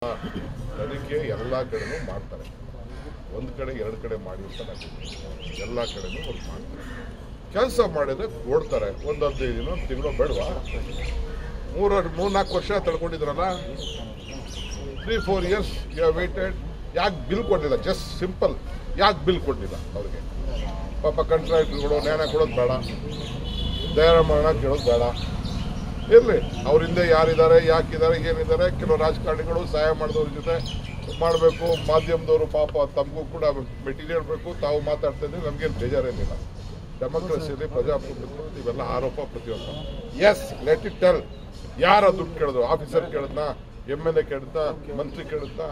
ತನಿಖೆ ಎಲ್ಲ ಕಡೆನೂ ಮಾಡ್ತಾರೆ ಒಂದು ಕಡೆ ಎರಡು ಕಡೆ ಮಾಡಿ ಅಂತ ನಾನು ಎಲ್ಲ ಕಡೆನೂ ಅವ್ರು ಮಾಡ್ತಾರೆ ಕೆಲಸ ಮಾಡಿದ್ರೆ ಕೊಡ್ತಾರೆ ಒಂದು ಹದಿನೈದು ದಿನ ಒಂದು ತಿಂಗಳು ಬೇಡವಾ ಮೂರು ಮೂರು ನಾಲ್ಕು ವರ್ಷ ತಡ್ಕೊಂಡಿದ್ರಲ್ಲ three four years you waited ಯಾಕೆ ಬಿಲ್ ಕೊಡಲಿಲ್ಲ ಜಸ್ಟ್ ಸಿಂಪಲ್ ಯಾಕೆ ಬಿಲ್ ಕೊಡಲಿಲ್ಲ ಅವ್ರಿಗೆ ಪಾಪ ಕಾಂಟ್ರಾಕ್ಟ್ರುಗಳು ನ್ಯಾಯ ಕೊಡೋದು ಬೇಡ ದಯಾರ ಮರಣ ಕೇಳೋದು ಬೇಡ ಇರಲಿ ಅವ್ರ ಹಿಂದೆ ಯಾರಿದ್ದಾರೆ ಯಾಕಿದ್ದಾರೆ ಏನಿದ್ದಾರೆ ಕೆಲವು ರಾಜಕಾರಣಿಗಳು ಸಹಾಯ ಮಾಡಿದವ್ರ ಜೊತೆ ಮಾಡಬೇಕು ಮಾಧ್ಯಮದವರು ಪಾಪ ತಮಗೂ ಕೂಡ ಮೆಟೀರಿಯಲ್ ಬೇಕು ತಾವು ಮಾತಾಡ್ತಾ ಇದ್ರೆ ನಮಗೇನು ಬೇಜಾರೇನಿಲ್ಲ ಡೆಮೋಕ್ರಸಿಯಲ್ಲಿ ಪ್ರಜಾಪ್ರಭುತ್ವ ಇವೆಲ್ಲ ಆರೋಪ ಪ್ರತಿಯೊಂದು ಎಸ್ ಲೆಟ್ ಇಟ್ ಟೆಲ್ ಯಾರ ದುಡ್ಡು ಕೇಳಿದ್ರು ಆಫೀಸರ್ ಕೇಳಿದ್ನ ಎಮ್ ಎಲ್ ಎ ಕೇಳಿದ್ನ ಮಂತ್ರಿ ಕೇಳಿದ್ನ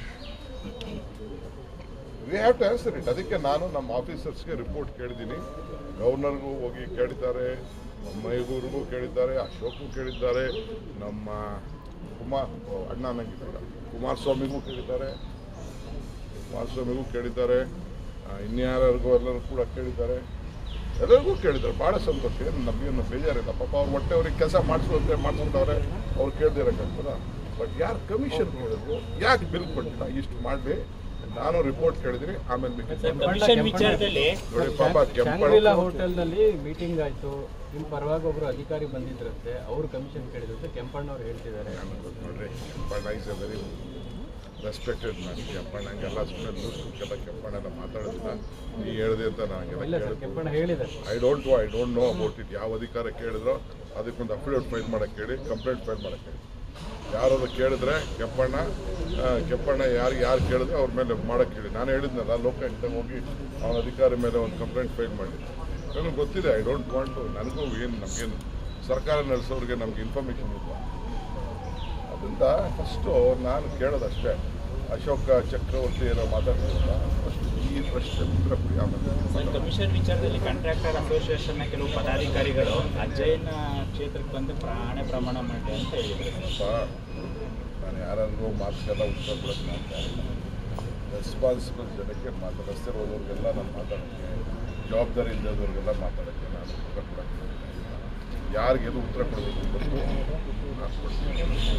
we have to answer it ಅದಕ್ಕೆ ನಾನು ನಮ್ಮ ಆಫೀಸರ್ಸ್ಗೆ ರಿಪೋರ್ಟ್ ಕೇಳಿದ್ದೀನಿ ಗವರ್ನರ್ಗೂ ಹೋಗಿ ಕೇಳಿದ್ದಾರೆ ಮೈಗೂರಿಗೂ ಕೇಳಿದ್ದಾರೆ ಅಶೋಕ್ಗೂ ಕೇಳಿದ್ದಾರೆ ನಮ್ಮ ಕುಮಾರ್ ಅಣ್ಣ ಅನ್ನಂಗಿಲ್ಲ ಕುಮಾರಸ್ವಾಮಿಗೂ ಕೇಳಿದ್ದಾರೆ ಕುಮಾರಸ್ವಾಮಿಗೂ ಕೇಳಿದ್ದಾರೆ ಆ, ಇನ್ಯಾರಿಗೂ ಎಲ್ಲರೂ ಕೂಡ ಕೇಳಿದ್ದಾರೆ ಎಲ್ಲರಿಗೂ ಕೇಳಿದ್ದಾರೆ ಭಾಳ ಸಂತೋಷ ಏನು ನಮಗೇನು ಬೇಜಾರಿಲ್ಲ ಪಾಪ ಅವ್ರು ಹೊಟ್ಟೆ ಅವ್ರಿಗೆ ಕೆಲಸ ಮಾಡಿಸುವಂತೆ ಮಾಡಿಸ್ಬಿಟ್ಟವ್ರೆ ಅವ್ರು ಕೇಳ್ದಿರಕ್ಕಾಗ್ತದ ಬಟ್ ಯಾರು ಕಮಿಷನ್ ಕೇಳಿದ್ರು ಯಾಕೆ ಬಿಲ್ ಕೊಟ್ಟಿಲ್ಲ ಇಷ್ಟು ಮಾಡಲಿ ನಾನು ರಿಪೋರ್ಟ್ ಕೇಳಿದ್ದೀನಿ ಆಮೇಲೆ ಮಿಕ್ಕಿದ್ದು ಕಮಿಷನ್ ವಿಚಾರದಲ್ಲಿ ನೋಡಿ ಪಾಪ ಶಾಂಗ್ರಿಲಾ ಕೆಂಪಣ್ಣ ಹೋಟೆಲ್ ನಲ್ಲಿ ಮೀಟಿಂಗ್ ಆಯ್ತು ನಿಮ್ ಪರವಾಗಿ ಒಬ್ರು ಅಧಿಕಾರಿ ಬಂದಿದ್ರಂತೆ ಅವ್ರು ಕಮಿಷನ್ ಕೇಳಿದಂತೆ ಕೆಂಪಣ್ಣ ಅವ್ರು ಹೇಳ್ತಿದ್ದಾರೆ ನನಗೆ ಗೊತ್ತು ನೋಡ್ರಿ Kempanna is a very respected man ಕೆಂಪಣ್ಣಂಗೆಲ್ಲ ಸುಮ್ಮನೆ ಲೂಸ್ಗೆಲ್ಲ ಕೆಂಪಣ್ಣ ಮಾತಾಡೋದಿಲ್ಲ ನೀ ಹೇಳಿದೆ ಅಂತ ಇಲ್ಲ ನನಗೆಲ್ಲ ಸರ್ ಕೆಂಪಣ್ಣ ಹೇಳಿದ್ದಾರೆ I don't I don't know about it ಯಾವ ಅಧಿಕಾರ ಕೇಳಿದ್ರೋ ಅದಕ್ಕೊಂದು ಅಫಿಡೇವಿಟ್ ಫೈಲ್ ಮಾಡಕ್ಕೆ ಹೇಳಿ ಕಂಪ್ಲೇಂಟ್ ಫೈಲ್ ಮಾಡಕ್ಕೆ ಹೇಳಿ ಯಾರಾದ್ರು ಕೇಳಿದ್ರೆ ಕೆಂಪಣ್ಣ ಆ, ಕೆಂಪಣ್ಣ ಯಾರು ಯಾರು ಕೇಳಿದ್ರೆ ಅವ್ರ ಮೇಲೆ ಮಾಡಕ್ಕೆ ಹೇಳಿ ನಾನು ಹೇಳಿದ್ನಲ್ಲ ಲೋಕಾಯುಕ್ತ ಹೋಗಿ ಅವನ ಅಧಿಕಾರಿ ಮೇಲೆ ಒಂದು ಕಂಪ್ಲೇಂಟ್ ಫೈಲ್ ಮಾಡಿ ನನಗೆ ಗೊತ್ತಿದೆ ಐ ಡೋಂಟ್ ವಾಂಟ್ ಟು ನನಗೂ ಏನು ನಮಗೇನು ಸರ್ಕಾರ ನಡೆಸೋರಿಗೆ ನಮ್ಗೆ ಇನ್ಫಾರ್ಮೇಷನ್ ಇಲ್ಲ ಅದರಿಂದ ಫಸ್ಟು ನಾನು ಕೇಳೋದಷ್ಟೇ ಅಶೋಕ ಚಕ್ರವರ್ತಿ ಏನೋ ಮಾತಾಡ್ತಿರಲ್ಲ ಫಸ್ಟ್ ಈ ಪ್ರಶ್ನೆ ಉತ್ತರ ಕೊಡಿ ಆಮೇಲೆ ಸರ್ ಕಮಿಷನ್ ವಿಚಾರದಲ್ಲಿ ಕಾಂಟ್ರಾಕ್ಟರ್ ಅಸೋಸಿಯೇಷನ್ನ ಕೆಲವು ಪದಾಧಿಕಾರಿಗಳು ಅಜಯನ ಕ್ಷೇತ್ರಕ್ಕೆ ಬಂದು ಪ್ರಾಣ ಪ್ರಮಾಣ ಮಾಡಿ ಅಂತ ಹೇಳಿದ್ರು ಸ್ವಲ್ಪ ನಾನು ಯಾರಾದ್ರೂ ಮಾತುಗೆಲ್ಲ ಉತ್ತರ ಕೊಡೋದು ಮಾಡ್ತಾ ರೆಸ್ಪಾನ್ಸಿಬಲ್ ಜನಕ್ಕೆ ಮಾತು ರಸ್ತೆ ಹೋದವ್ರಿಗೆಲ್ಲ ನಾನು ಮಾತಾಡೋಕ್ಕೆ ಜವಾಬ್ದಾರಿ ಇಲ್ಲದವ್ರಿಗೆಲ್ಲ ಮಾತಾಡೋಕ್ಕೆ ನಾನು ಉತ್ತರ ಕೊಡೋಕ್ಕೆ ಯಾರಿಗೆದು ಉತ್ತರ ಕೊಡಬೇಕು ಗೊತ್ತು ನಾನು ಕೊಡ್ತೀನಿ